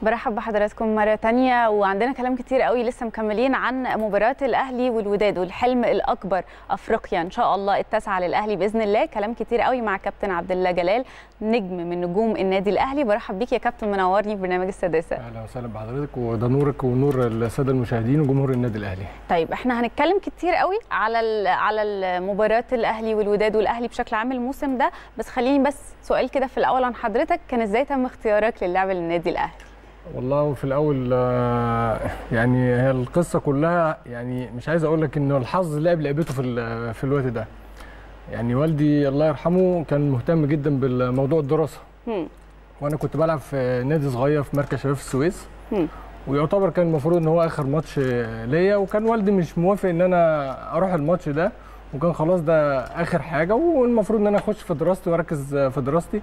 برحب بحضراتكم مرة تانية وعندنا كلام كتير قوي لسه مكملين عن مباراة الأهلي والوداد والحلم الأكبر أفريقيا إن شاء الله التاسعة للأهلي بإذن الله كلام كتير قوي مع كابتن عبد الله جلال نجم من نجوم النادي الأهلي برحب بيك يا كابتن منورني في برنامج السادسة اهلا وسهلا بحضرتك وده نورك ونور الساده المشاهدين وجمهور النادي الاهلي طيب احنا هنتكلم كتير قوي على ال- على مباراة الأهلي والوداد والأهلي بشكل عام الموسم ده بس خليني بس سؤال كده في الأول عن حضرتك كان إزاي تم اختيارك للعب للنادي الأهلي؟ والله في الاول آه، يعني هي القصه كلها يعني مش عايز اقول لك انه الحظ لعب لعبته في ال- في الوقت ده يعني والدي الله يرحمه كان مهتم جدا بالموضوع الدراسه هم. وانا كنت بلعب في نادي صغير في مركز شباب السويس هم. ويعتبر كان المفروض ان هو اخر ماتش ليا وكان والدي مش موافق ان انا اروح الماتش ده وكان خلاص ده اخر حاجه والمفروض ان انا اخش في دراستي واركز في دراستي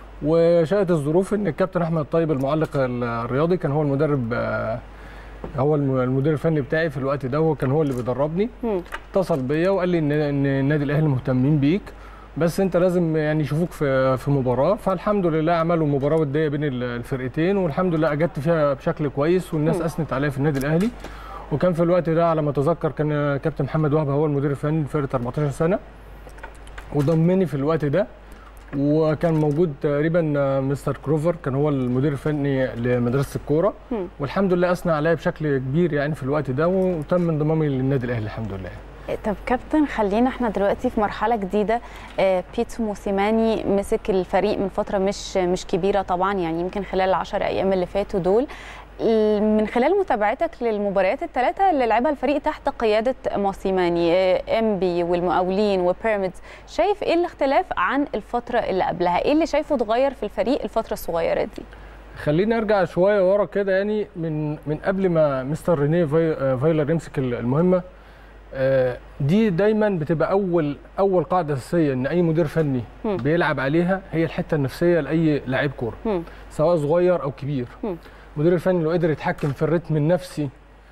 وشاءت الظروف ان الكابتن احمد الطيب المعلق الرياضي كان هو المدرب آه، هو الم- المدير الفني بتاعي في الوقت ده وكان هو اللي بيدربني هم. اتصل بيا وقال لي ان ان النادي الاهلي مهتمين بيك بس انت لازم يعني يشوفوك في في مباراه فالحمد لله عملوا مباراه وديه بين ال- الفرقتين والحمد لله اجدت فيها بشكل كويس والناس مم. اثنت عليا في النادي الاهلي وكان في الوقت ده على ما اتذكر كان كابتن محمد وهبه هو المدير الفني لفرقه 14 سنه وضمني في الوقت ده وكان موجود تقريبا مستر كروفر كان هو المدير الفني لمدرسه الكوره هم. والحمد لله اثنى عليا بشكل كبير يعني في الوقت ده وتم انضمامي للنادي الاهلي الحمد لله طب كابتن خلينا احنا دلوقتي في مرحله جديده آه، بيتسو موسيماني مسك الفريق من فتره مش مش كبيره طبعا يعني يمكن خلال العشر ايام اللي فاتوا دول ال- من خلال متابعتك للمباريات الثلاثه اللي لعبها الفريق تحت قياده موسيماني آه، امبي والمقاولين وبيراميدز شايف ايه الاختلاف عن الفتره اللي قبلها ايه اللي شايفه اتغير في الفريق الفتره الصغيره دي خليني ارجع شويه ورا كده يعني من من قبل ما مستر رينيه في- آه، فايلر يمسك ال- المهمه آه، دي دايما بتبقى اول اول قاعده اساسيه ان اي مدير فني مم. بيلعب عليها هي الحته النفسيه لاي لاعب كوره هم. سواء صغير او كبير مم. المدير الفني لو قدر يتحكم في الريتم النفسي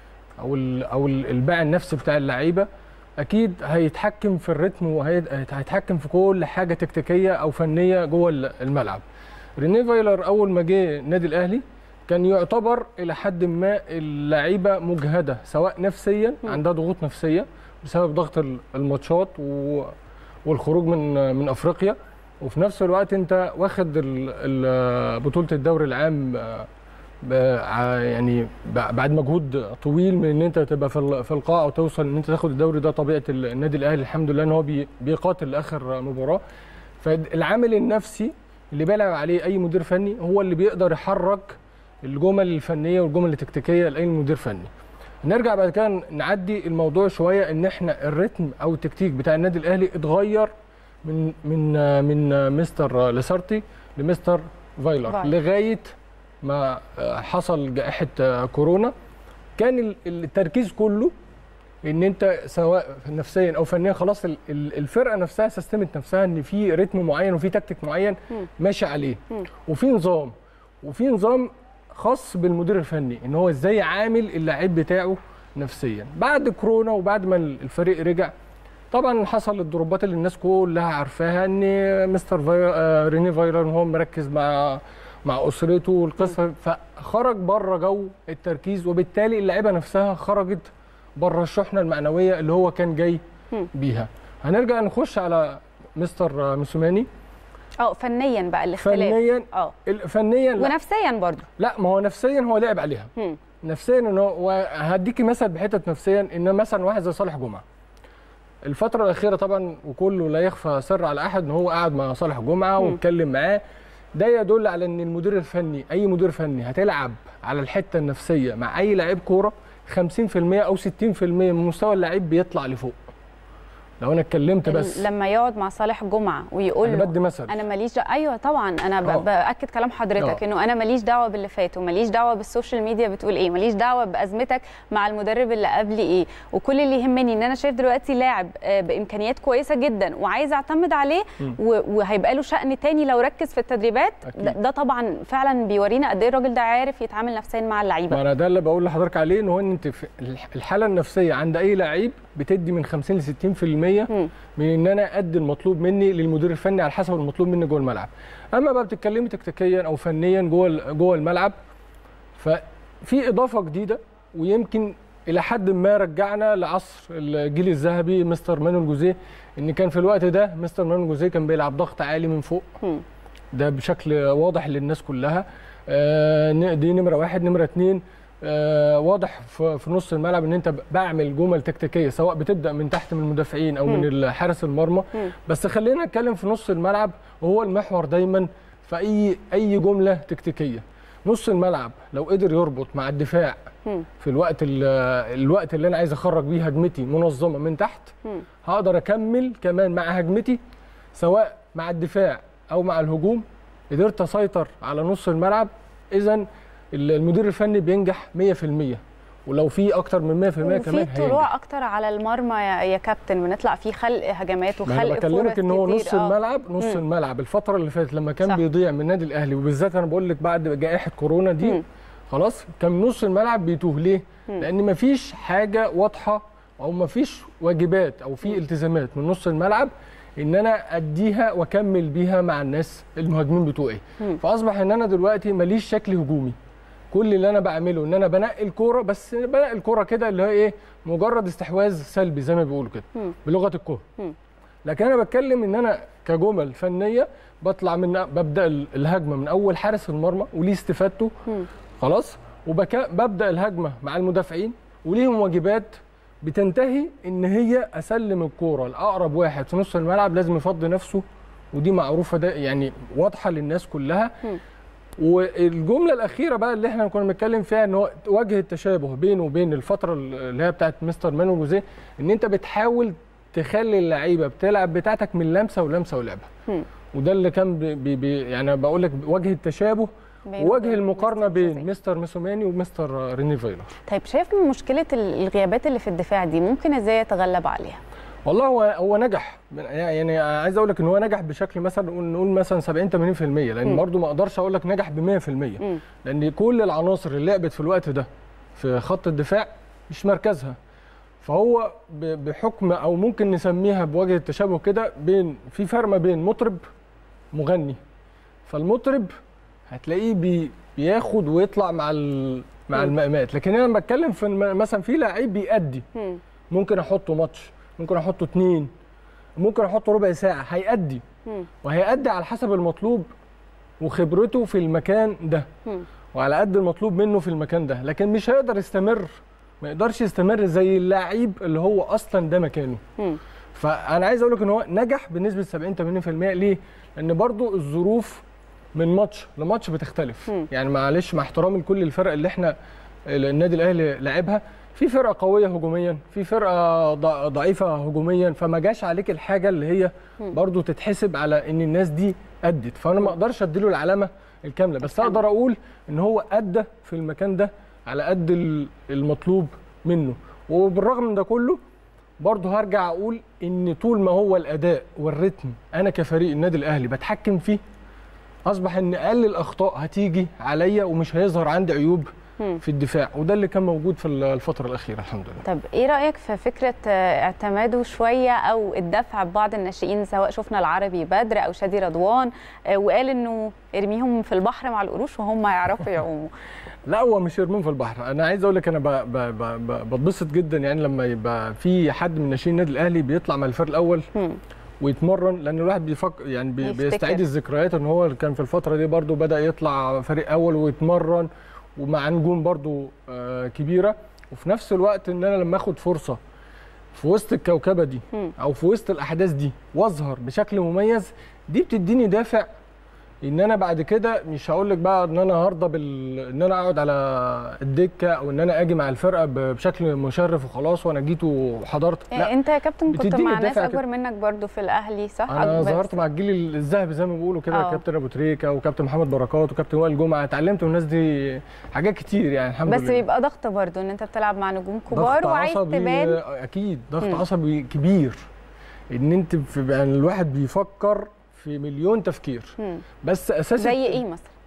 او ال او ال- الباع النفسي بتاع اللعيبه اكيد هيتحكم في الريتم وهيتحكم في كل حاجه تكتيكيه او فنيه جوه ال- الملعب رينيه فايلر اول ما جه النادي الاهلي كان يعتبر الى حد ما اللعيبه مجهده سواء نفسيا مم. عندها ضغوط نفسيه بسبب ضغط ال- الماتشات و- والخروج من من افريقيا وفي نفس الوقت انت واخد ال- ال- بطوله الدوري العام آه، ب- ع- يعني ب- بعد مجهود طويل من ان انت تبقى في ال- في القاع وتوصل ان انت تاخد الدوري ده طبيعه ال- النادي الاهلي الحمد لله ان هو بي- بيقاتل لاخر مباراه فالعامل النفسي اللي بيلعب عليه اي مدير فني هو اللي بيقدر يحرك الجمل الفنيه والجمل التكتيكيه لاي مدير فني نرجع بعد كده نعدي الموضوع شويه ان احنا الريتم او التكتيك بتاع النادي الاهلي اتغير من من من مستر لاسارتي لمستر فايلر فايلر. لغايه ما حصل جائحه كورونا كان ال- التركيز كله ان انت سواء نفسيا او فنيا خلاص ال- ال- الفرقه نفسها سستمت نفسها ان في رتم معين وفي تكتيك معين مم. ماشي عليه مم. وفي نظام وفي نظام خاص بالمدير الفني ان هو ازاي عامل اللاعب بتاعه نفسيا بعد كورونا وبعد ما الفريق رجع طبعا حصل الضربات اللي الناس كلها عارفاها ان مستر فاي... آه، ريني فايلر هو مركز مع مع اسرته والقصه فخرج بره جو التركيز وبالتالي اللعيبه نفسها خرجت بره الشحنه المعنويه اللي هو كان جاي مم. بيها هنرجع نخش على مستر آه، موسوماني اه فنيا بقى الاختلاف فنيا اه ال- فنيا لا, ونفسيا برضو لا ما هو نفسيا هو لعب عليها هم. نفسيا ان هو وهديكي مثل بحته نفسيا ان مثلا واحد زي صالح جمعه الفتره الاخيره طبعا وكله لا يخفى سر على احد ان هو قاعد مع صالح جمعه مم. واتكلم معاه ده يدل على ان المدير الفني اي مدير فني هتلعب على الحته النفسيه مع اي لعيب كوره 50% او 60% من مستوى اللعيب بيطلع لفوق لو انا اتكلمت بس لما يقعد مع صالح جمعه ويقول انا له بدي مثل انا ماليش دعوه ايوه طبعا انا ب... آه. باكد كلام حضرتك آه. انه انا ماليش دعوه باللي فات وماليش دعوه بالسوشيال ميديا بتقول ايه ماليش دعوه بازمتك مع المدرب اللي قبلي ايه وكل اللي يهمني ان انا شايف دلوقتي لاعب آه، بامكانيات كويسه جدا وعايز اعتمد عليه مم. و... وهيبقى له شأن تاني لو ركز في التدريبات أكيد. ده, ده طبعا فعلا بيورينا قد ايه الراجل ده عارف يتعامل نفسيا مع ما اللعيبه انا ده اللي بقول لحضرتك عليه ان هو ان انت في الح- الحاله النفسيه عند اي لعيب بتدي من 50 ل 60% مم. من ان انا ادي المطلوب مني للمدير الفني على حسب المطلوب مني جوه الملعب اما بقى بتتكلمي تكتيكيا او فنيا جوه ال- جوه الملعب ففي اضافه جديده ويمكن الى حد ما رجعنا لعصر الجيل الذهبي مستر مانويل جوزيه ان كان في الوقت ده مستر مانويل جوزيه كان بيلعب ضغط عالي من فوق مم. ده بشكل واضح للناس كلها آه، ن- دي نمره واحد نمره اتنين آه، واضح في في نص الملعب ان انت ب- بعمل جمل تكتيكيه سواء بتبدا من تحت من المدافعين او مم. من حارس المرمى مم. بس خلينا نتكلم في نص الملعب وهو المحور دايما في اي اي جمله تكتيكيه نص الملعب لو قدر يربط مع الدفاع مم. في الوقت ال- الوقت اللي انا عايز اخرج بيه هجمتي منظمه من تحت مم. هقدر اكمل كمان مع هجمتي سواء مع الدفاع او مع الهجوم قدرت اسيطر على نص الملعب اذا المدير الفني بينجح 100% ولو في اكتر من 100% كمان وفي هينجح طلوع اكتر على المرمى يا, يا كابتن بنطلع فيه خلق هجمات ما انا وخلق بكلمك فرص ان هو كتير. نص آه. الملعب نص مم. الملعب الفتره اللي فاتت لما كان صح. بيضيع من النادي الاهلي وبالذات انا بقول لك بعد جائحه كورونا دي مم. خلاص كان نص الملعب بيتوه ليه مم. لان مفيش حاجه واضحه او مفيش واجبات او في التزامات من نص الملعب ان انا اديها واكمل بيها مع الناس المهاجمين بتوعي مم. فاصبح ان انا دلوقتي ماليش شكل هجومي كل اللي انا بعمله ان انا بنقي الكوره بس بنقي الكوره كده اللي هو ايه مجرد استحواذ سلبي زي ما بيقولوا كده مم. بلغه الكوره مم. لكن انا بتكلم ان انا كجمل فنيه بطلع من ببدا ال- الهجمه من اول حارس المرمى وليه استفادته مم. خلاص وببدا الهجمه مع المدافعين وليهم واجبات بتنتهي ان هي اسلم الكوره لاقرب واحد في نص الملعب لازم يفضي نفسه ودي معروفه ده يعني واضحه للناس كلها مم. والجمله الاخيره بقى اللي احنا كنا بنتكلم فيها ان هو وجه التشابه بينه وبين الفتره اللي هي بتاعت مستر مانو جوزيه ان انت بتحاول تخلي اللعيبه بتلعب بتاعتك من لمسه ولمسه ولعبه مم. وده اللي كان بي بي بي يعني بقول لك وجه التشابه بينه ووجه وبين المقارنه مستر بين جوزيه. مستر ميسوماني ومستر ريني فايلر طيب شايف مشكله الغيابات اللي في الدفاع دي ممكن ازاي يتغلب عليها والله هو هو نجح يعني عايز اقول لك ان هو نجح بشكل مثلا نقول نقول مثلا 70 80% لان مم. برضه ما اقدرش اقول لك نجح ب 100% مم. لان كل العناصر اللي لعبت في الوقت ده في خط الدفاع مش مركزها فهو ب- بحكم او ممكن نسميها بوجه التشابه كده بين في فرق ما بين مطرب مغني فالمطرب هتلاقيه بي بياخد ويطلع مع ال مع مم. المقامات لكن انا بتكلم في الم- مثلا في لعيب بيأدي مم. ممكن احطه ماتش ممكن احطه اتنين ممكن احطه ربع ساعه هيأدي مم. وهيأدي على حسب المطلوب وخبرته في المكان ده مم. وعلى قد المطلوب منه في المكان ده لكن مش هيقدر يستمر ما يقدرش يستمر زي اللعيب اللي هو اصلا ده مكانه مم. فانا عايز اقول لك ان هو نجح بنسبه 70 80% ليه لان برضو الظروف من ماتش لماتش بتختلف مم. يعني معلش مع احترامي لكل الفرق اللي احنا النادي الاهلي لعبها في فرقه قويه هجوميا في فرقه ض- ضعيفه هجوميا فما جاش عليك الحاجه اللي هي مم. برضو تتحسب على ان الناس دي ادت فانا ما اقدرش اديله العلامه الكامله بس الكاملة. اقدر اقول ان هو ادى في المكان ده على قد ال- المطلوب منه وبالرغم من ده كله برضه هرجع اقول ان طول ما هو الاداء والريتم انا كفريق النادي الاهلي بتحكم فيه اصبح ان اقل الاخطاء هتيجي عليا ومش هيظهر عندي عيوب مم. في الدفاع وده اللي كان موجود في الفتره الاخيره الحمد لله طب ايه رايك في فكره آه، اعتماده شويه او الدفع ببعض الناشئين سواء شفنا العربي بدر او شادي رضوان آه، وقال انه ارميهم في البحر مع القروش وهم هيعرفوا يعوموا لا هو مش يرمون في البحر انا عايز اقول لك انا ب- ب- ب- ب- بتبسط جدا يعني لما يبقى في حد من ناشئين النادي الاهلي بيطلع مع الفريق الاول مم. ويتمرن لان الواحد بيفكر يعني بي يفتكر. بيستعيد الذكريات ان هو كان في الفتره دي برضو بدا يطلع فريق اول ويتمرن ومع نجوم برضو آه كبيره وفي نفس الوقت ان انا لما اخد فرصه في وسط الكوكبه دي مم. او في وسط الاحداث دي واظهر بشكل مميز دي بتديني دافع ان انا بعد كده مش هقول لك بقى ان انا هرضى بال ان انا اقعد على الدكه او ان انا اجي مع الفرقه ب- بشكل مشرف وخلاص وانا جيت وحضرت آه، لا انت يا كابتن كنت بتديني مع ناس الدافع اكبر كده. منك برضو في الاهلي صح انا أكبر- ظهرت مع الجيل الذهبي زي ما بيقولوا كده آه. كابتن ابو تريكه وكابتن محمد بركات وكابتن وائل جمعه اتعلمت من الناس دي حاجات كتير يعني الحمد بس لله بيبقى ضغط برضو ان انت بتلعب مع نجوم كبار ضغط وعايز عصبي تبان اكيد ضغط مم. عصبي كبير ان انت في يعني الواحد بيفكر في مليون تفكير مم. بس اساسي زي ايه مثلا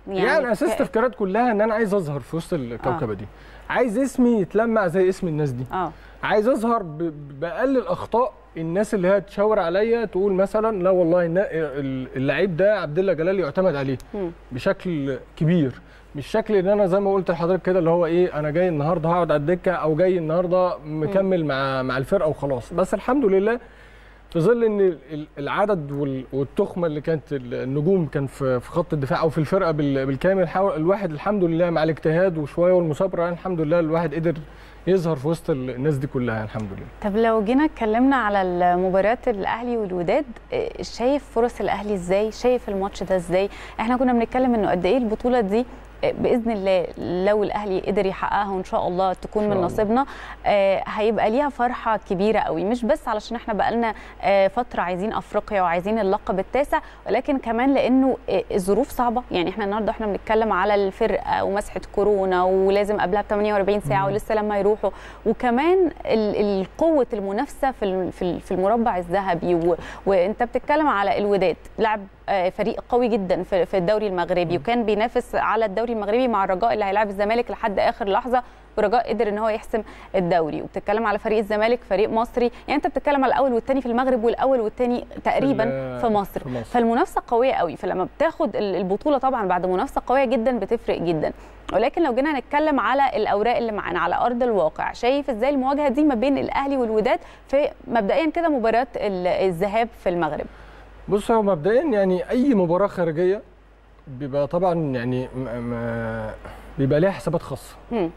يعني, يعني اساس ك- تفكيرات كلها ان انا عايز اظهر في وسط الكوكبه دي عايز اسمي يتلمع زي اسم الناس دي اه عايز اظهر ب- باقل الاخطاء الناس اللي هي تشاور عليا تقول مثلا لا والله النا- ال- اللعيب ده عبد الله جلال يعتمد عليه مم. بشكل كبير مش شكل ان انا زي ما قلت لحضرتك كده اللي هو ايه انا جاي النهارده هقعد على الدكه او جاي النهارده مكمل مع مع الفرقه وخلاص بس الحمد لله في ظل ان ال- العدد وال- والتخمه اللي كانت ال- النجوم كان في في خط الدفاع او في الفرقه بال- بالكامل حاول الواحد الحمد لله مع الاجتهاد وشويه والمثابره يعني الحمد لله الواحد قدر يظهر في وسط ال- الناس دي كلها يعني الحمد لله طب لو جينا اتكلمنا على المباريات الاهلي والوداد إيه، شايف فرص الاهلي ازاي شايف الماتش ده ازاي احنا كنا بنتكلم انه قد ايه البطوله دي إيه، باذن الله لو الاهلي قدر يحققها وان شاء الله تكون إن من شاء الله. نصيبنا آه، هيبقى ليها فرحه كبيره قوي مش بس علشان احنا بقالنا آه، فتره عايزين افريقيا وعايزين اللقب التاسع ولكن كمان لانه آه، الظروف صعبه يعني احنا النهارده احنا بنتكلم على الفرقه ومسحه كورونا ولازم قبلها ب 48 ساعه مم. ولسه لما يروحوا وكمان ال- ال- قوه المنافسه في ال- في ال- في المربع الذهبي و- وانت بتتكلم على الوداد لعب آه، فريق قوي جدا في في الدوري المغربي وكان بينافس على الدوري المغربي مع الرجاء اللي هيلاعب الزمالك لحد اخر لحظه والرجاء قدر ان هو يحسم الدوري وبتتكلم على فريق الزمالك فريق مصري يعني انت بتتكلم على الاول والثاني في المغرب والاول والثاني تقريبا ال- في مصر في مصر. فالمنافسه قويه قوي فلما بتاخد ال- البطوله طبعا بعد منافسه قويه جدا بتفرق جدا ولكن لو جينا نتكلم على الاوراق اللي معانا على ارض الواقع شايف ازاي المواجهه دي ما بين الاهلي والوداد في مبدئيا كده مباراه ال- الذهاب في المغرب بص هو مبدئيا يعني اي مباراه خارجيه بيبقى طبعا يعني م- م- بيبقى ليها حسابات خاصه هم.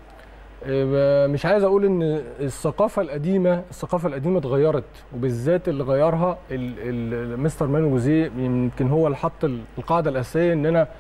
إيه، مش عايز اقول ان الثقافه القديمه الثقافه القديمه اتغيرت وبالذات اللي غيرها ال- ال- مستر مانو جوزيه يمكن هو اللي حط ال- القاعده الاساسيه ان انا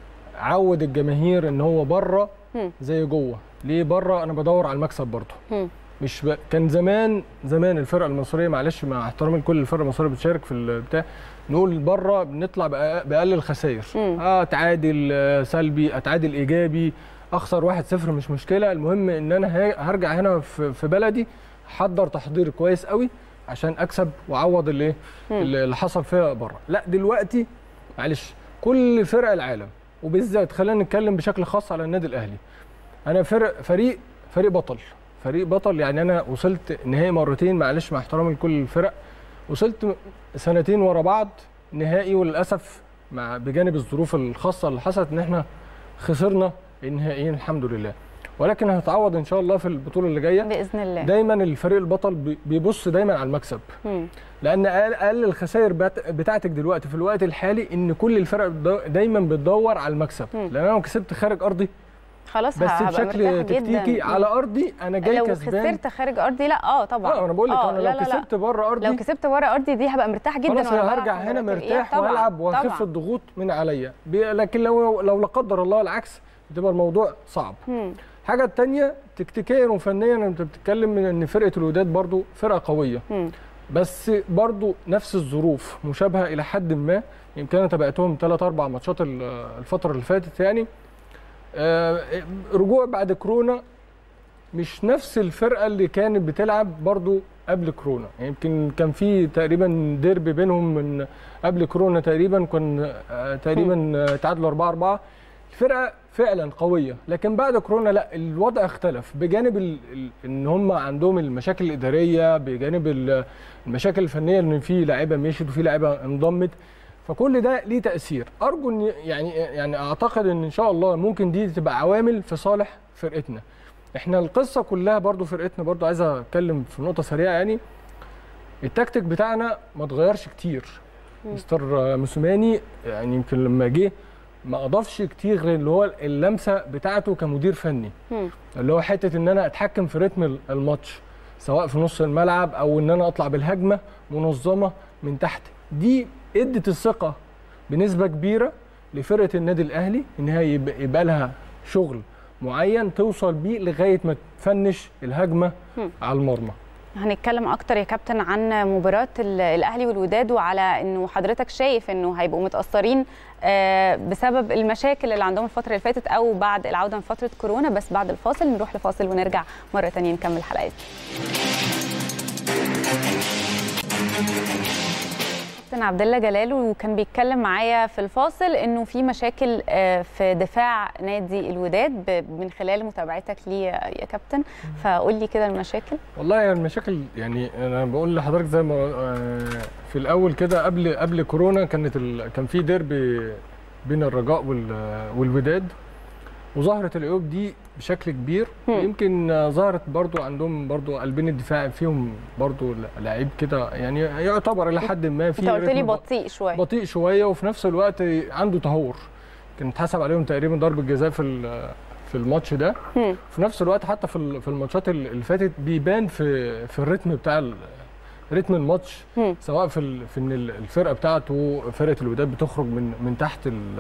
عود الجماهير ان هو بره هم. زي جوه ليه بره انا بدور على المكسب برضه هم. مش ب... كان زمان زمان الفرقه المصريه معلش مع احترامي لكل الفرق المصريه بتشارك في البتاع نقول بره بنطلع بأ- باقل الخسائر مم. اه اتعادل آه، سلبي اتعادل ايجابي اخسر 1-0 مش مشكله المهم ان انا ه- هرجع هنا في في بلدي احضر تحضير كويس قوي عشان اكسب واعوض اللي مم. اللي حصل فيها بره لا دلوقتي معلش كل فرق العالم وبالذات خلينا نتكلم بشكل خاص على النادي الاهلي انا فرق فريق فريق بطل فريق بطل يعني انا وصلت نهائي مرتين معلش مع احترامي لكل الفرق وصلت سنتين ورا بعض نهائي وللاسف مع بجانب الظروف الخاصه اللي حصلت ان احنا خسرنا النهائيين الحمد لله ولكن هنتعوض ان شاء الله في البطوله اللي جايه باذن الله دايما الفريق البطل بي- بيبص دايما على المكسب هم. لان اقل أقل الخسائر بت- بتاعتك دلوقتي في الوقت الحالي ان كل الفرق بتدو- دايما بتدور على المكسب مم. لان انا لو كسبت خارج ارضي خلاص بس هبقى مرتاحة بشكل تكتيكي جدا. على ارضي انا جاي لو كسبان خسرت خارج ارضي لا اه طبعا اه انا بقول لك آه، انا لا لو لا لا. كسبت بره ارضي لو كسبت ورا ارضي دي هبقى مرتاح جدا خلاص وأنا بلعب هرجع في هنا مباريات مرتاح طبعاً، والعب واخف طبعاً. الضغوط من عليا بي- لكن لو لو لا قدر الله العكس بتبقى الموضوع صعب هم. الحاجه الثانيه تكتيكيا وفنيا انت بتتكلم من ان فرقه الوداد برضو فرقه قويه هم. بس برضو نفس الظروف مشابهه الى حد ما يمكن انا تابعتهم ثلاث اربع ماتشات ال- الفتره اللي فاتت يعني آه، رجوع بعد كورونا مش نفس الفرقه اللي كانت بتلعب برضو قبل كورونا يعني يمكن كان في تقريبا ديربي بينهم من قبل كورونا تقريبا كان آه، تقريبا آه، تعادلوا 4 4 الفرقه فعلا قويه لكن بعد كورونا لا الوضع اختلف بجانب ال... ال... ان هم عندهم المشاكل الاداريه بجانب ال- المشاكل الفنيه ان في لعيبه مشيت وفي لعيبه انضمت فكل ده ليه تاثير ارجو ان يعني يعني اعتقد ان ان شاء الله ممكن دي تبقى عوامل في صالح فرقتنا احنا القصه كلها برضو فرقتنا برضو عايز اتكلم في نقطه سريعه يعني التكتيك بتاعنا ما اتغيرش كتير مستر موسيماني يعني يمكن لما جه ما اضافش كتير غير اللي هو اللمسه بتاعته كمدير فني هم. اللي هو حته ان انا اتحكم في رتم الماتش سواء في نص الملعب او ان انا اطلع بالهجمه منظمه من تحت دي ادت الثقه بنسبه كبيره لفرقه النادي الاهلي ان هي يبقى, يبقى لها شغل معين توصل بيه لغايه ما تفنش الهجمه هم. على المرمى هنتكلم اكتر يا كابتن عن مباراه ال- الاهلي والوداد وعلى انه حضرتك شايف انه هيبقوا متاثرين آه، بسبب المشاكل اللي عندهم الفتره اللي فاتت او بعد العوده من فتره كورونا بس بعد الفاصل نروح لفاصل ونرجع مره تانية نكمل حلقتنا كابتن عبد الله جلال وكان بيتكلم معايا في الفاصل انه في مشاكل في دفاع نادي الوداد من خلال متابعتك ليه يا كابتن فقول لي كده المشاكل والله يعني المشاكل يعني انا بقول لحضرتك زي ما في الاول كده قبل قبل كورونا كانت ال... كان في ديربي بين الرجاء وال... والوداد وظهرت العيوب دي بشكل كبير يمكن ظهرت برضو عندهم برضو قلبين الدفاع فيهم برضو لعيب كده يعني يعتبر الى حد ما في انت قلت لي بطيء شويه بطيء شويه وفي نفس الوقت عنده تهور كان اتحسب عليهم تقريبا ضربه جزاء في في الماتش ده مم. في نفس الوقت حتى في في الماتشات اللي فاتت بيبان في في الريتم بتاع رتم الماتش مم. سواء في ال- في ان ال- الفرقه بتاعته فرقه الوداد بتخرج من من تحت ال-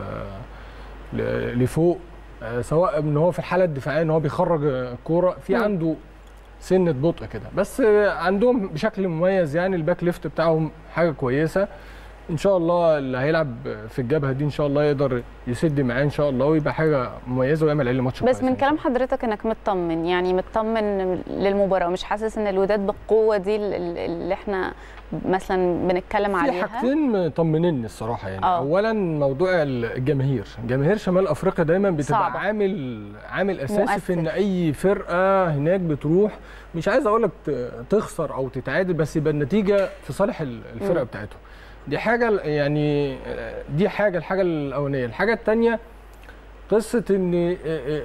ل- لفوق آه، سواء ان هو في الحاله الدفاعيه ان هو بيخرج الكوره في مم. عنده سنه بطء كده بس آه، عندهم بشكل مميز يعني الباك ليفت بتاعهم حاجه كويسه ان شاء الله اللي هيلعب في الجبهه دي ان شاء الله يقدر يسد معاه ان شاء الله ويبقى حاجه مميزه ويعمل عليه ماتش بس كويس من إن شاء كلام حضرتك انك مطمن يعني مطمن للمباراه مش حاسس ان الوداد بالقوه دي ال- ال- اللي احنا مثلا بنتكلم في عليها حاجتين مطمنيني الصراحه يعني آه. اولا موضوع الجماهير جماهير شمال افريقيا دايما بتبقى صعبة. عامل عامل اساسي في ان مؤثر. اي فرقه هناك بتروح مش عايز اقول لك ت- تخسر او تتعادل بس يبقى النتيجه في صالح ال- الفرقه مم. بتاعتهم دي حاجه يعني دي حاجه الحاجه الاولانيه الحاجه الثانيه قصه ان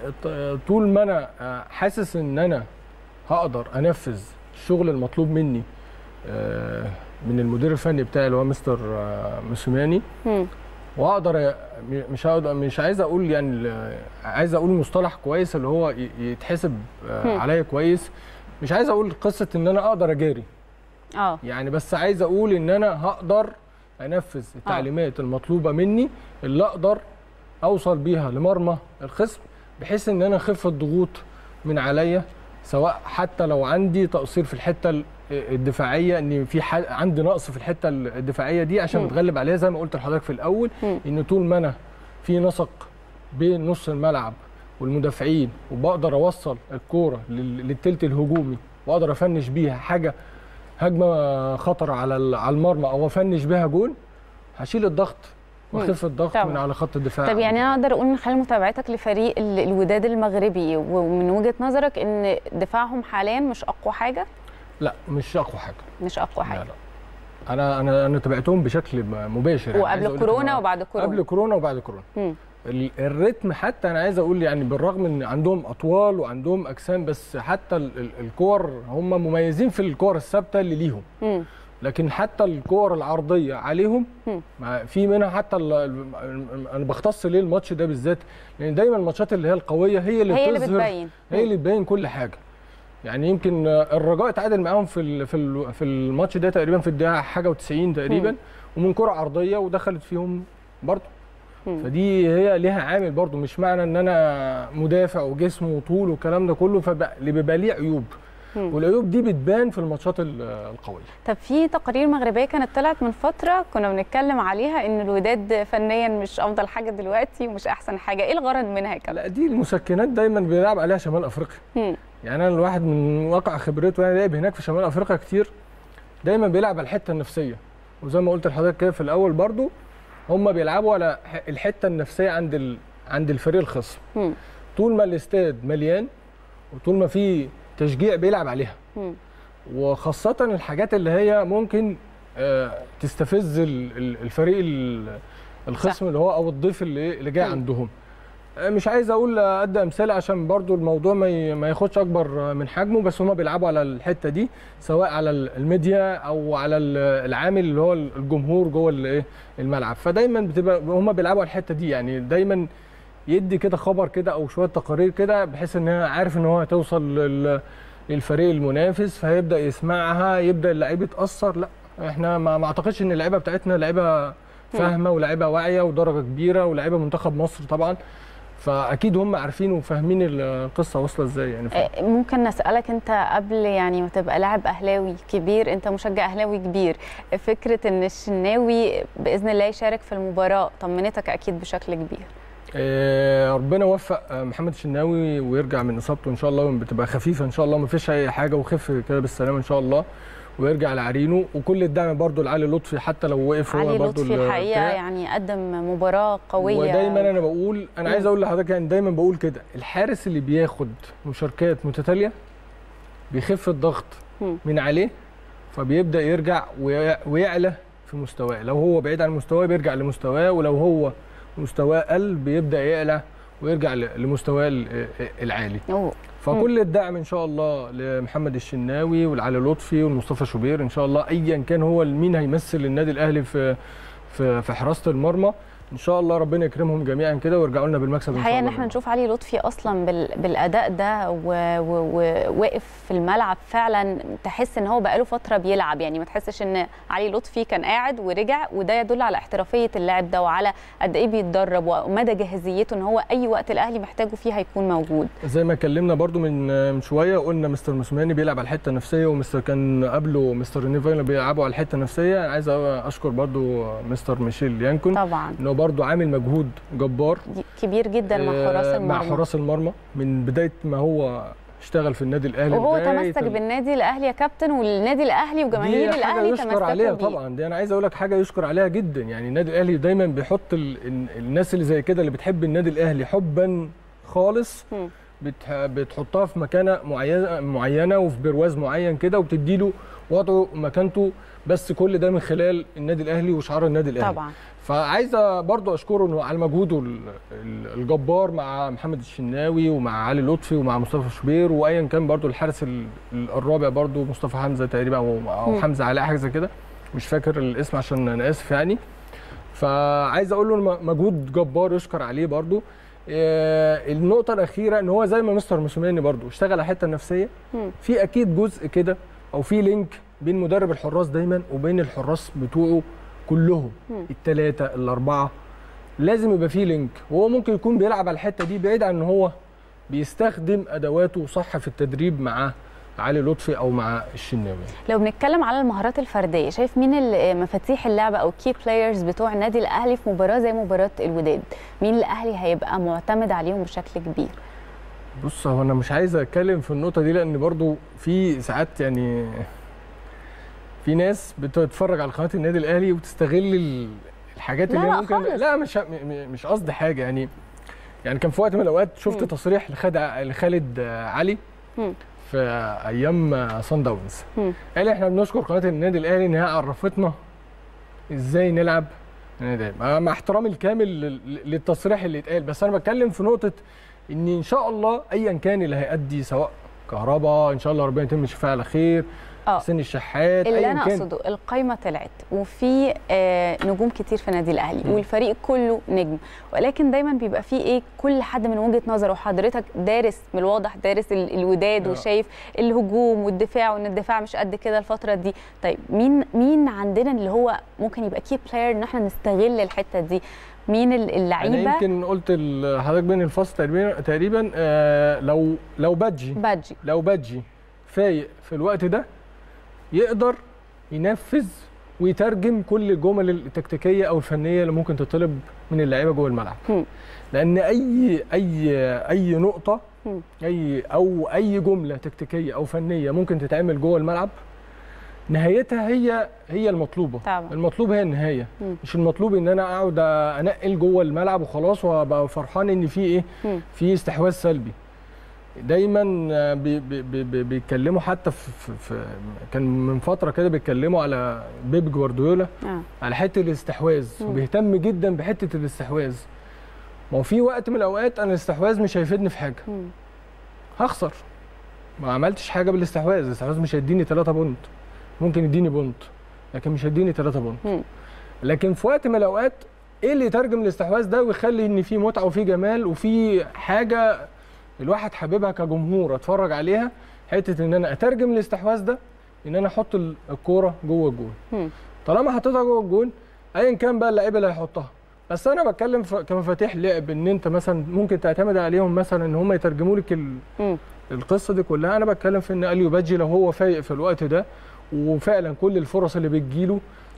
طول ما انا حاسس ان انا هقدر انفذ الشغل المطلوب مني آه، من المدير الفني بتاعي اللي هو مستر آه، موسيماني مم. واقدر م- مش هقدر مش عايز اقول يعني ال- عايز اقول مصطلح كويس اللي هو ي- يتحسب آه، هم. عليا كويس مش عايز اقول قصه ان انا اقدر اجاري اه يعني بس عايز اقول ان انا هقدر انفذ التعليمات المطلوبه مني اللي اقدر اوصل بيها لمرمى الخصم بحيث ان انا اخف الضغوط من عليا سواء حتى لو عندي تقصير في الحته ال- الدفاعيه ان في ح- عندي نقص في الحته الدفاعيه دي عشان مم. بتغلب عليها زي ما قلت لحضرتك في الاول مم. ان طول ما انا في نسق بين نص الملعب والمدافعين وبقدر اوصل الكوره لل- للتلت الهجومي واقدر افنش بيها حاجه هجمه خطر على ال- على المرمى او افنش بيها جول هشيل الضغط واخف الضغط طبعا. من على خط الدفاع طب يعني انا اقدر اقول من خلال متابعتك لفريق ال- الوداد المغربي ومن وجهه نظرك ان دفاعهم حاليا مش اقوى حاجه لا مش اقوى حاجه مش اقوى لا حاجه لا انا انا انا تابعتهم بشكل م- مباشر يعني عايز وقبل أقول لك كورونا إن هو- وبعد كورونا قبل كورونا وبعد كورونا مم. ال- الريتم حتى انا عايز اقول يعني بالرغم ان عندهم اطوال وعندهم اجسام بس حتى ال- ال- الكور هم مميزين في الكور الثابته اللي ليهم مم. لكن حتى الكور العرضيه عليهم مم. مع- في منها حتى ال- ال- انا بختص ليه الماتش ده بالذات لان دايما الماتشات اللي هي القويه هي اللي هي اللي بتظهر بتبين هي اللي تبين كل حاجه يعني يمكن الرجاء اتعادل معاهم في ال- في ال- في الماتش ده تقريبا في الدقيقه حاجه و90 تقريبا مم. ومن كره عرضيه ودخلت فيهم برضه مم. فدي هي ليها عامل برضه مش معنى ان انا مدافع وجسم وطول والكلام ده كله فبقى اللي بيبقى ليه عيوب مم. والعيوب دي بتبان في الماتشات ال- القويه طب في تقارير مغربيه كانت طلعت من فتره كنا بنتكلم عليها ان الوداد فنيا مش افضل حاجه دلوقتي ومش احسن حاجه ايه الغرض منها يا كابتن لا دي المسكنات دايما بيلعب عليها شمال افريقيا مم. يعني انا الواحد من واقع خبرته يعني لعب هناك في شمال افريقيا كتير دايما بيلعب على الحته النفسيه وزي ما قلت لحضرتك كده في الاول برضو هم بيلعبوا على ح- الحته النفسيه عند ال... عند الفريق الخصم مم. طول ما الاستاد مليان وطول ما في تشجيع بيلعب عليها مم. وخاصه الحاجات اللي هي ممكن آه، تستفز ال- ال- الفريق ال- الخصم اللي هو او الضيف اللي اللي جاي مم. عندهم آه، مش عايز اقول ادي امثله عشان برضو الموضوع ما ي- ما ياخدش اكبر من حجمه بس هما بيلعبوا على الحته دي سواء على ال- الميديا او على ال- العامل اللي هو الجمهور جوه الايه الملعب فدايما بتبقى هما بيلعبوا على الحته دي يعني دايما يدي كده خبر كده او شويه تقارير كده بحيث ان هو عارف ان هو هتوصل لل- للفريق المنافس فيبدا يسمعها يبدا اللعيب يتاثر لا احنا ما ما اعتقدش ان اللعيبه بتاعتنا لعيبه فاهمه ولاعيبه واعيه ودرجه كبيره ولاعيبه منتخب مصر طبعا فاكيد هم عارفين وفاهمين القصه واصله ازاي يعني ف... آه، ممكن نسألك انت قبل يعني ما تبقى لاعب اهلاوي كبير انت مشجع اهلاوي كبير فكرة ان الشناوي باذن الله يشارك في المباراة طمنتك اكيد بشكل كبير آه، ربنا يوفق آه، محمد الشناوي ويرجع من اصابته ان شاء الله بتبقى خفيفه ان شاء الله ما فيش اي حاجه وخف كده بالسلامه ان شاء الله ويرجع لعرينه وكل الدعم برضو لعلي لطفي حتى لو وقف هو علي برضو لطفي ال- الحقيقه بتاع. يعني قدم مباراه قويه ودايما انا بقول انا مم. عايز اقول لحضرتك يعني دايما بقول كده الحارس اللي بياخد مشاركات متتاليه بيخف الضغط مم. من عليه فبيبدا يرجع وي- ويعلى في مستواه لو هو بعيد عن مستواه بيرجع لمستواه ولو هو مستواه قل بيبدا يعلى ويرجع ل- لمستواه ال- العالي أوه. فكل الدعم ان شاء الله لمحمد الشناوي والعلي لطفي والمصطفى شوبير ان شاء الله ايا كان هو مين هيمثل النادي الاهلي في في في حراسه المرمى ان شاء الله ربنا يكرمهم جميعا كده ويرجعوا لنا بالمكسب ان شاء الحقيقه ان الله احنا نشوف علي لطفي اصلا بال... بالاداء ده و- و- وواقف في الملعب فعلا تحس ان هو بقاله فتره بيلعب يعني ما تحسش ان علي لطفي كان قاعد ورجع وده يدل على احترافيه اللاعب ده وعلى قد ايه بيتدرب ومدى جاهزيته ان هو اي وقت الاهلي محتاجه فيه هيكون موجود زي ما اتكلمنا برضو من من شويه قلنا مستر موسيماني بيلعب على الحته النفسيه ومستر كان قبله مستر نيفايلا بيلعبوا على الحته النفسيه انا عايز اشكر برضو مستر ميشيل يانكون طبعا انه برضو عامل مجهود جبار كبير جدا مع حراس آه، المرمى مع حراس المرمى من بدايه ما هو اشتغل في النادي الاهلي وهو لغاية تمسك ال- بالنادي الاهلي يا كابتن والنادي الاهلي وجماهير دي حاجه الاهلي يشكر تمسكوا عليها بيه. طبعا دي انا عايز اقول لك حاجه يشكر عليها جدا يعني النادي الاهلي دايما بيحط ال... ال- الناس اللي زي كده اللي بتحب النادي الاهلي حبا خالص مم. بتح... بتحطها في مكانه معينه معينه وفي برواز معين كده وبتديله وضعه مكانته بس كل ده من خلال النادي الاهلي وشعار النادي الاهلي طبعا فعايزه برضو اشكره انه على مجهوده ال- ال- الجبار مع محمد الشناوي ومع علي لطفي ومع مصطفى شوبير وايا كان برضو الحارس ال- ال- الرابع برضو مصطفى حمزه تقريبا او او مم. حمزه علاء حاجه زي كده مش فاكر الاسم عشان انا اسف يعني فعايز اقول له الم- مجهود جبار يشكر عليه برضو آه، النقطه الاخيره ان هو زي ما مستر موسيماني برضو اشتغل على الحته النفسيه مم. في اكيد جزء كده او في لينك بين مدرب الحراس دايما وبين الحراس بتوعه كلهم مم. الثلاثه الاربعه لازم يبقى في لينك وهو ممكن يكون بيلعب على الحته دي بعيد عن ان هو بيستخدم ادواته صح في التدريب مع علي لطفي او مع الشناوي لو بنتكلم على المهارات الفرديه شايف مين ال- مفاتيح اللعبه او كي بلايرز بتوع النادي الاهلي في مباراه زي مباراه الوداد مين الاهلي هيبقى معتمد عليهم بشكل كبير بص هو انا مش عايز اتكلم في النقطه دي لان برضو في ساعات يعني في ناس بتتفرج على قناه النادي الاهلي وتستغل ال- الحاجات لا اللي هي لا ممكن خالص. لا مش م- م- مش قصدي حاجه يعني يعني كان في وقت من الاوقات شفت مم. تصريح لخالد ع- لخالد علي مم. في ايام صن داونز مم. قال احنا بنشكر قناه النادي الاهلي ان هي عرفتنا ازاي نلعب النادي الأهلي. مع- مع احترامي الكامل لل- للتصريح اللي اتقال بس انا بتكلم في نقطه ان ان شاء الله ايا كان اللي هيأدي سواء كهرباء ان شاء الله ربنا يتم الشفاء على خير اه حسين الشحات اللي ايا انا كان اقصده القايمه طلعت وفي آه نجوم كتير في النادي الاهلي مم. والفريق كله نجم ولكن دايما بيبقى فيه ايه كل حد من وجهه نظره وحضرتك دارس من الواضح دارس ال- الوداد آه. وشايف الهجوم والدفاع وان الدفاع مش قد كده الفتره دي طيب مين مين عندنا اللي هو ممكن يبقى كي بلاير ان احنا نستغل الحته دي مين ال- انا اللعيبه يمكن قلت لحضرتك بين الفصل تقريبا تقريبا آه لو لو بادجي بادجي لو بادجي فايق في الوقت ده يقدر ينفذ ويترجم كل الجمل التكتيكيه او الفنيه اللي ممكن تطلب من اللعيبه جوه الملعب مم. لان اي اي اي نقطه مم. اي او اي جمله تكتيكيه او فنيه ممكن تتعمل جوه الملعب نهايتها هي هي المطلوبه طبعا. المطلوب هي النهايه مم. مش المطلوب ان انا اقعد انقل جوه الملعب وخلاص وابقى فرحان ان في ايه مم. في استحواذ سلبي دايما بي بي بي بيتكلموا حتى في, في, في كان من فتره كده بيتكلموا على بيب جوارديولا آه. على حته الاستحواذ مم. وبيهتم جدا بحته الاستحواذ ما هو في وقت من الاوقات انا الاستحواذ مش هيفيدني في حاجه مم. هخسر ما عملتش حاجه بالاستحواذ الاستحواذ مش هيديني 3 بونت ممكن يديني بونت لكن مش هيديني 3 بونت مم. لكن في وقت من الاوقات ايه اللي يترجم الاستحواذ ده ويخلي ان في متعه وفي جمال وفي حاجه الواحد حاببها كجمهور اتفرج عليها حته ان انا اترجم الاستحواذ ده ان انا احط ال- الكوره جوه الجول مم. طالما حطيتها جوه الجول ايا كان بقى اللعيبه اللي هيحطها بس انا بتكلم ف- كمفاتيح لعب ان انت مثلا ممكن تعتمد عليهم مثلا ان هم يترجموا لك ال- مم. القصه دي كلها انا بتكلم في ان اليو بادجي لو هو فايق في الوقت ده وفعلا كل الفرص اللي بتجيله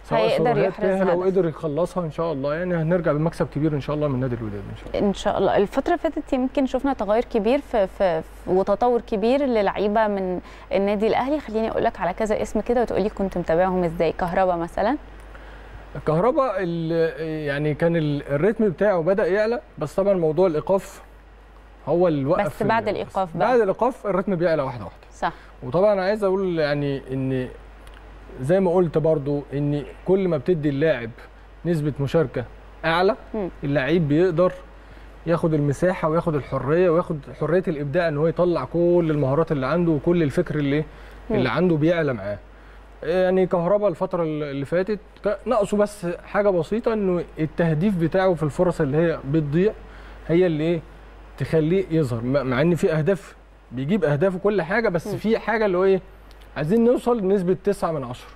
سواء هيقدر سيروهات يحرز ليها لو هدف. قدر يخلصها ان شاء الله يعني هنرجع بمكسب كبير ان شاء الله من نادي الوداد ان شاء الله ان شاء الله الفتره اللي فاتت يمكن شفنا تغير كبير في, في, في وتطور كبير للعيبه من النادي الاهلي خليني اقول لك على كذا اسم كده وتقولي كنت متابعهم ازاي كهربا مثلا الكهرباء ال- يعني كان ال- الريتم بتاعه بدا يعلى بس طبعا موضوع الايقاف هو اللي وقف بس بعد ال- الإيقاف بقى. بعد الايقاف الريتم بيعلى واحده واحده صح وطبعا عايز اقول يعني ان زي ما قلت برضو ان كل ما بتدي اللاعب نسبه مشاركه اعلى مم. اللعيب بيقدر ياخد المساحه وياخد الحريه وياخد حريه الابداع ان هو يطلع كل المهارات اللي عنده وكل الفكر اللي مم. اللي عنده بيعلى معاه يعني كهربا الفتره اللي فاتت ك- ناقصه بس حاجه بسيطه انه التهديف بتاعه في الفرص اللي هي بتضيع هي اللي ايه تخليه يظهر مع مع ان في اهداف بيجيب اهداف وكل حاجه بس مم. في حاجه اللي هو ايه عايزين نوصل لنسبه 9 من 10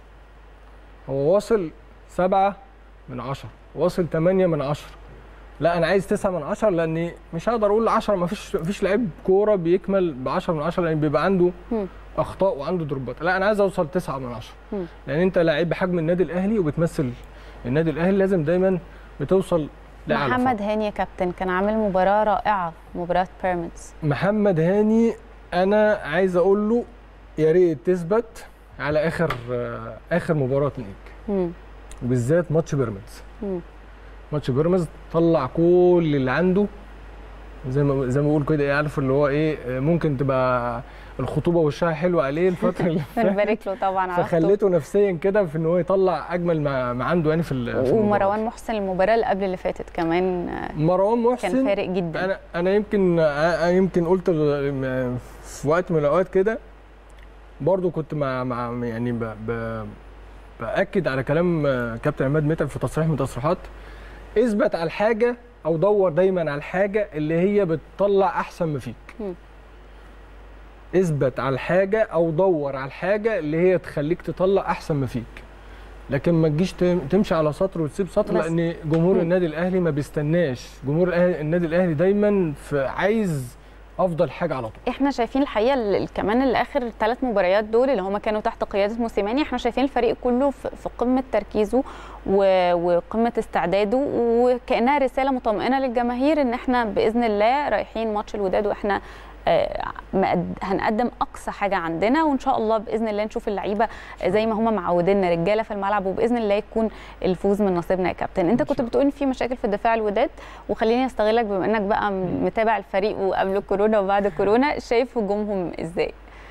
هو واصل 7 من 10 واصل 8 من 10 لا انا عايز 9 من 10 لان مش هقدر اقول 10 ما فيش مفيش لعيب كوره بيكمل ب 10 من 10 لان بيبقى عنده مم. اخطاء وعنده دروبات لا انا عايز اوصل 9 من 10 مم. لان انت لعيب بحجم النادي الاهلي وبتمثل النادي الاهلي لازم دايما بتوصل لاعلى محمد فوق. هاني يا كابتن كان عامل مباراه رائعه مباراه بيراميدز محمد هاني انا عايز اقول له يا ريت تثبت على اخر آه، اخر مباراه ليك مم. وبالذات ماتش بيراميدز مم. ماتش بيراميدز طلع كل اللي عنده زي ما زي ما بقول كده ايه عارف اللي هو ايه آه، ممكن تبقى الخطوبه وشها حلو عليه الفتره اللي فاتت بنبارك له طبعا على خطوبته. فخليته نفسيا كده في ان هو يطلع اجمل ما, ما عنده يعني في ال- في المباراة ومروان دي. محسن المباراه اللي قبل اللي فاتت كمان آه، مروان محسن كان فارق جدا انا انا يمكن انا يمكن قلت ال- م- في وقت من الاوقات كده برضو كنت مع مع يعني ب ب باكد على كلام كابتن عماد متعب في تصريح من التصريحات اثبت على الحاجه او دور دايما على الحاجه اللي هي بتطلع احسن ما فيك مم. اثبت على الحاجه او دور على الحاجه اللي هي تخليك تطلع احسن ما فيك لكن ما تجيش تم- تمشي على سطر وتسيب سطر بس- لان جمهور مم. النادي الاهلي ما بيستناش جمهور الأهلي- النادي الاهلي دايما في عايز افضل حاجه على طول احنا شايفين الحقيقه ال- ال- كمان الاخر ثلاث مباريات دول اللي هم كانوا تحت قياده موسيماني احنا شايفين الفريق كله في في قمه تركيزه و- وقمه استعداده وكانها رساله مطمئنه للجماهير ان احنا باذن الله رايحين ماتش الوداد واحنا آه، مقد- هنقدم اقصى حاجه عندنا وان شاء الله باذن الله نشوف اللعيبه زي ما هم معودينا رجاله في الملعب وباذن الله يكون الفوز من نصيبنا يا كابتن انت إن كنت شاء بتقول إن في مشاكل في دفاع الوداد وخليني استغلك بما انك بقى متابع الفريق وقبل كورونا وبعد كورونا شايف هجومهم ازاي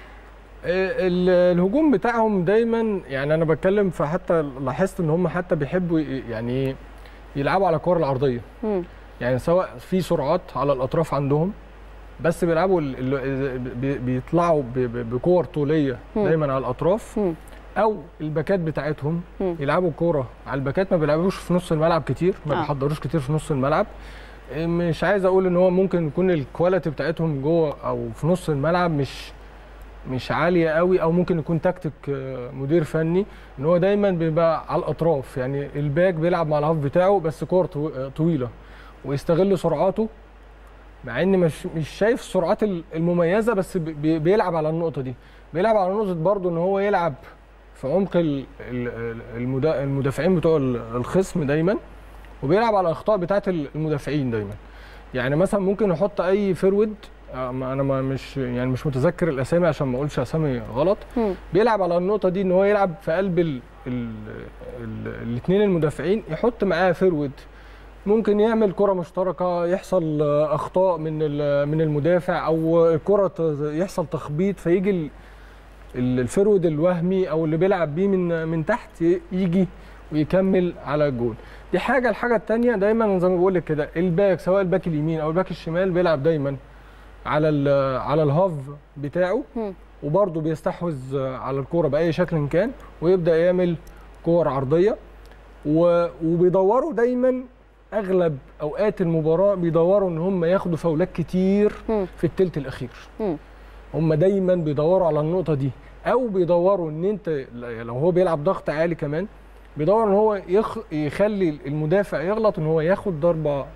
ال- الهجوم بتاعهم دايما يعني انا بتكلم فحتى لاحظت ان هم حتى بيحبوا ي- يعني يلعبوا على الكور العرضيه مم. يعني سواء في سرعات على الاطراف عندهم بس بيلعبوا ال- ال- بي- بيطلعوا ب- ب- بكور طوليه مم. دايما على الاطراف مم. او الباكات بتاعتهم مم. يلعبوا كوره على الباكات ما بيلعبوش في نص الملعب كتير ما آه. بيحضروش كتير في نص الملعب مش عايز اقول ان هو ممكن يكون الكواليتي بتاعتهم جوه او في نص الملعب مش مش عاليه قوي او ممكن يكون تكتيك آه، مدير فني ان هو دايما بيبقى على الاطراف يعني الباك بيلعب مع الهاف بتاعه بس كور طو- آه، طويله ويستغل سرعاته مع ان مش مش شايف السرعات ال- المميزه بس بي- بي- بيلعب على النقطه دي بيلعب على نقطه برضه ان هو يلعب في عمق ال- ال- المدا- المدافعين بتوع ال- الخصم دايما وبيلعب على الاخطاء بتاعت المدافعين دايما يعني مثلا ممكن يحط اي فرود آه، ما انا ما مش يعني مش متذكر الاسامي عشان ما اقولش اسامي غلط مم. بيلعب على النقطه دي ان هو يلعب في قلب ال ال ال الاثنين المدافعين يحط معاه فرود ممكن يعمل كره مشتركه يحصل آه، اخطاء من ال- من المدافع او الكره ت- يحصل تخبيط فيجي ال- ال- الفرود الوهمي او اللي بيلعب بيه من من تحت ي- يجي ويكمل على الجول دي حاجه الحاجه الثانيه دايما زي ما بقول لك كده الباك سواء الباك اليمين او الباك الشمال بيلعب دايما على ال- على الهاف بتاعه مم. وبرضه بيستحوذ على الكوره باي شكل كان ويبدا يعمل كور عرضيه و- وبيدوروا دايما اغلب اوقات المباراه بيدوروا ان هم ياخدوا فاولات كتير مم. في الثلث الاخير مم. هم دايما بيدوروا على النقطه دي او بيدوروا ان انت لو هو بيلعب ضغط عالي كمان بيدور ان هو يخ... يخلي المدافع يغلط ان هو ياخد ضربه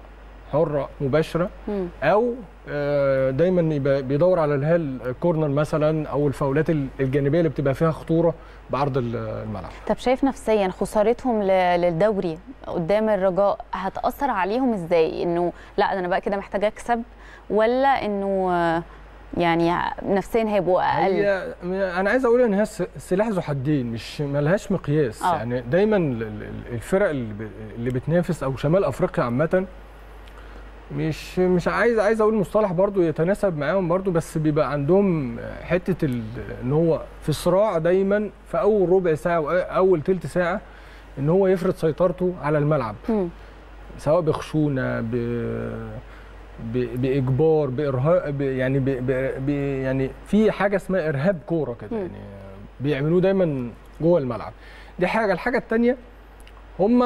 حره مباشره مم. او آه، دايما يبقى بيدور على الهال كورنر مثلا او الفاولات ال- الجانبيه اللي بتبقى فيها خطوره بعرض ال- الملعب طب شايف نفسيا خسارتهم ل- للدوري قدام الرجاء هتأثر عليهم ازاي انه لا ده انا بقى كده محتاجه اكسب ولا انه آه، يعني نفسيا هيبقوا اقل هي انا عايز اقول ان هي س- سلاح ذو حدين مش ملهاش مقياس آه. يعني دايما ال- ال- الفرق اللي ب- اللي بتنافس او شمال افريقيا عامه مش مش عايز عايز اقول مصطلح برضو يتناسب معاهم برضو بس بيبقى عندهم حته ال- ان هو في صراع دايما في اول ربع ساعه واول تلت ساعه ان هو يفرض سيطرته على الملعب مم. سواء بخشونه ب... ب... باجبار بارهاق ب... يعني ب... ب... ب... يعني في حاجه اسمها ارهاب كوره كده مم. يعني بيعملوه دايما جوه الملعب دي حاجه الحاجه الثانيه هم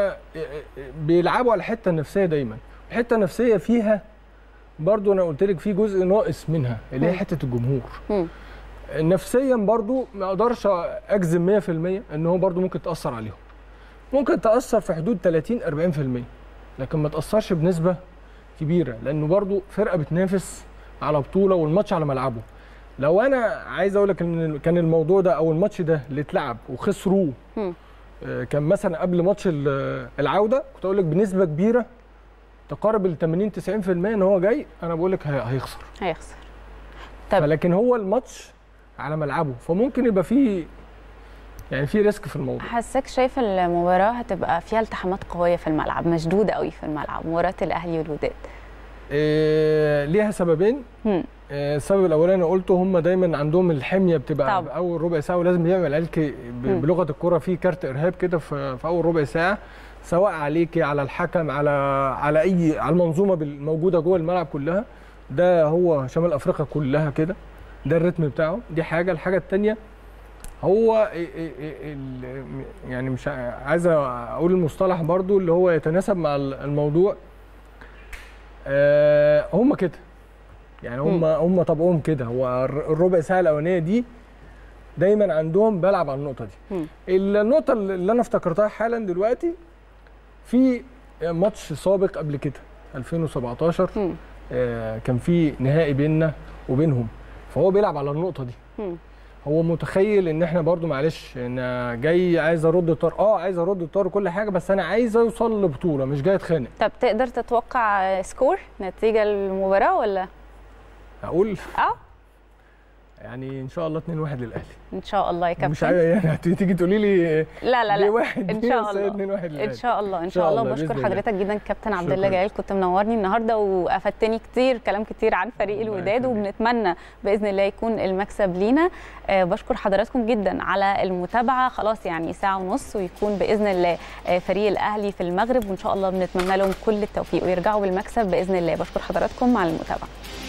بيلعبوا على الحته النفسيه دايما الحته النفسيه فيها برضو انا قلت لك في جزء ناقص منها اللي هي مم. حته الجمهور مم. نفسيا برضو ما اقدرش اجزم 100% ان هو برضو ممكن تاثر عليهم ممكن تاثر في حدود 30 40% لكن ما تاثرش بنسبه كبيره لانه برضو فرقه بتنافس على بطوله والماتش على ملعبه لو انا عايز اقول لك ان كان الموضوع ده او الماتش ده اللي اتلعب وخسروه مم. آه، كان مثلا قبل ماتش ال- العوده كنت اقول لك بنسبه كبيره تقارب ال 80 90% ان هو جاي انا بقول لك هي- هيخسر هيخسر طب. لكن هو الماتش على ملعبه فممكن يبقى فيه يعني في ريسك في الموضوع حاساك شايف المباراه هتبقى فيها التحامات قويه في الملعب مشدوده قوي في الملعب مباراه الاهلي والوداد إيه ليها سببين مم. إيه السبب الاولاني قلته هم دايما عندهم الحميه بتبقى طبعا. في اول ربع ساعه ولازم يعمل عليك ب- مم. بلغه الكره في كارت ارهاب كده في, في اول ربع ساعه سواء عليكي على الحكم على على اي على المنظومه الموجوده جوه الملعب كلها ده هو شمال افريقيا كلها كده ده الريتم بتاعه دي حاجه الحاجه الثانيه هو إيه إيه إيه ال- يعني مش ع- عايز اقول المصطلح برضو اللي هو يتناسب مع ال- الموضوع آه هم كده يعني هم هم طبعهم كده هو الر- الربع ساعه الاولانيه دي دايما عندهم بلعب على النقطه دي مم. النقطه اللي انا افتكرتها حالا دلوقتي في ماتش سابق قبل كده 2017 مم. آه كان في نهائي بيننا وبينهم فهو بيلعب على النقطه دي مم. هو متخيل ان احنا برضو معلش انا جاي عايز ارد الطار اه عايز ارد الطار وكل حاجه بس انا عايز اوصل لبطوله مش جاي اتخانق طب تقدر تتوقع سكور نتيجه المباراه ولا اقول اه يعني ان شاء الله 2 1 للاهلي ان شاء الله يا مش كابتن عايز يعني هتيجي تقولي لي لا لا ليه لا واحد ان دي شاء بس هي الله 2 1 للاهلي ان شاء الله ان إن شاء شاء الله الله، بشكر بإذن الله. حضرتك جدا كابتن عبد الله شكراً. جلال كنت منورني النهارده وافدتني كتير كلام كتير عن فريق الله الوداد يخليك. وبنتمنى باذن الله يكون المكسب لينا آه، بشكر حضراتكم جدا على المتابعه خلاص يعني ساعه ونص ويكون باذن الله آه، فريق الاهلي في المغرب وان شاء الله بنتمنى لهم كل التوفيق ويرجعوا بالمكسب باذن الله بشكر حضراتكم على المتابعه